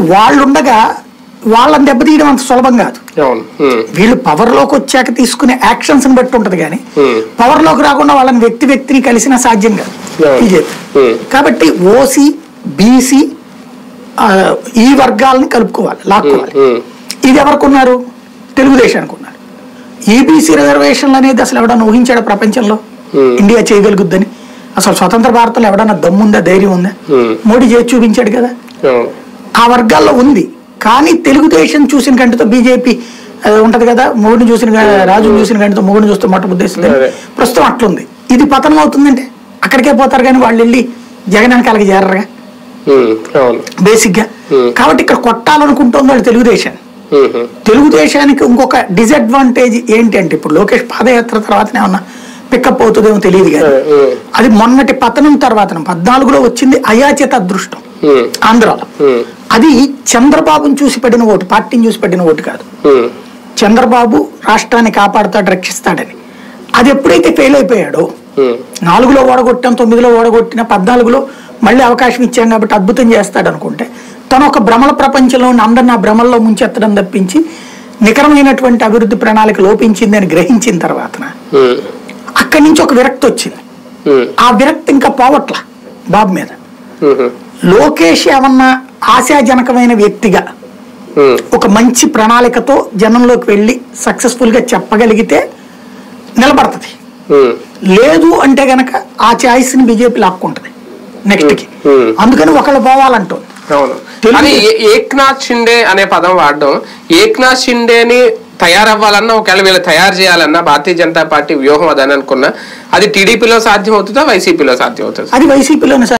వాళ్ళు ఉండగా వాళ్ళని దెబ్బతీయడం అంత సులభం కాదు అవును ఉమ్, వీళ్ళు పవర్ లోకి వచ్చాక తీసుకునే యాక్షన్స్ బట్టి ఉంటది కానీ Hmm. పవర్ లోకి రాకుండా వాళ్ళని వ్యక్తి వ్యక్తిని కలిసిన సాధ్యం కాదు Yeah. BJP Hmm. కాబట్టి ఓసీ బీసీ ఈ వర్గాలని కలుపుకోవాలి లాక్కోవాలి ఉమ్, ఇది ఎవరికి ఉన్నారు తెలుగుదేశానికి ఉన్నారు ఈబీసీ రిజర్వేషన్లు అనేది అసలు ఎవడన్నా ఊహించాడా ప్రపంచంలో Hmm. ఇండియా చేయగలుగుద్దని అసలు స్వతంత్ర భారతంలో ఎవడన్నా దమ్ముందా ధైర్యం ఉందా Hmm. మోడీ చేసి చూపించాడు కదా అవును ఆ వర్గాల్లో ఉంది కానీ తెలుగుదేశం చూసిన కంటితో బీజేపీ ఉంటది కదా మొగుడిని చూసిన గా- రాజుని చూసిన కంటితో మొగుడిని చూస్తే మొట్ట ఉద్దేశిస్తుంది అదే. ప్రస్తుతం అట్లుంది ఇది పతనం అవుతుందంటే అక్కడికే పోతారు కానీ వాళ్ళు వెళ్ళి జగన్ వెనకాలకి చేరరుగా ఉమ్, అవును బేసిక్ గా Hmm. కాబట్టి ఇక్కడ కొట్టాలనుకుంటుంది వాళ్ళు తెలుగుదేశం ఉమ్, ఉమ్, తెలుగుదేశానికి ఇంకొక డిసడ్వాంటేజ్ ఏంటి అంటే ఇప్పుడు లోకేష్ పాదయాత్ర తర్వాత ఏమన్నా పికప్ అవుతుందేమో తెలియదు కానీ అదే, ఉమ్, అది మొన్నటి పతనం తర్వాత పద్నాలుగులో వచ్చింది అయాచిత అదృష్టం ఉమ్, ఆంధ్రాలో ఉమ్, అది చంద్రబాబుని చూసి పడిన ఓటు పార్టీని చూసి పడిన ఓటు కాదు ఉమ్, చంద్రబాబు రాష్ట్రాన్ని కాపాడుతాడు రక్షిస్తాడని అది ఎప్పుడైతే ఫెయిల్ అయిపోయాడో ఉమ్, నాలుగులో ఓడగొట్టాం తొమ్మిదిలో ఓడగొట్టిన పద్నాలుగులో మళ్ళీ అవకాశం ఇచ్చాం కాబట్టి అద్భుతం చేస్తాడు అనుకుంటే తను ఒక భ్రమల ప్రపంచంలో ఉన్న అందరిని ఆ భ్రమల్లో ముంచెత్తడం తప్పించి నికరమైనటువంటి అభివృద్ధి ప్రణాళిక లోపించింది అని గ్రహించిన తర్వాత ఉమ్, అక్కడి నుంచి ఒక విరక్తి వచ్చింది ఉమ్, ఆ విరక్తి ఇంకా పోవట్ల బాబు మీద ఉమ్, లోకేష్ ఏమన్నా ఆశాజనకమైన వ్యక్తిగా ఉమ్, ఒక మంచి ప్రణాళికతో జనంలోకి వెళ్ళి సక్సెస్ఫుల్ గా చెప్పగలిగితే నిలబడుతుంది ఉమ్, లేదు అంటే గనక ఆ ఛాయిస్ ని బీజేపీ లాక్కుంటది నెక్స్ట్ కి Hmm. అందుకని ఒకళ్ళు పోవాలంటుంది అవును తెలుగు- కానీ ఏ- ఏక్నాథ్ షిండే అనే పదం వాడడం ఏక్నాథ్ షిండేని తయారవ్వాలన్నా ఒకవేళ వీళ్ళు తయారు చేయాలన్నా భారతీయ జనతా పార్టీ వ్యూహం అదని అనుకున్నా అది టీడీపీలో సాధ్యం అవుతుందా వైసీపీలో సాధ్యం అవుతుందా అది వైసీపీలోనే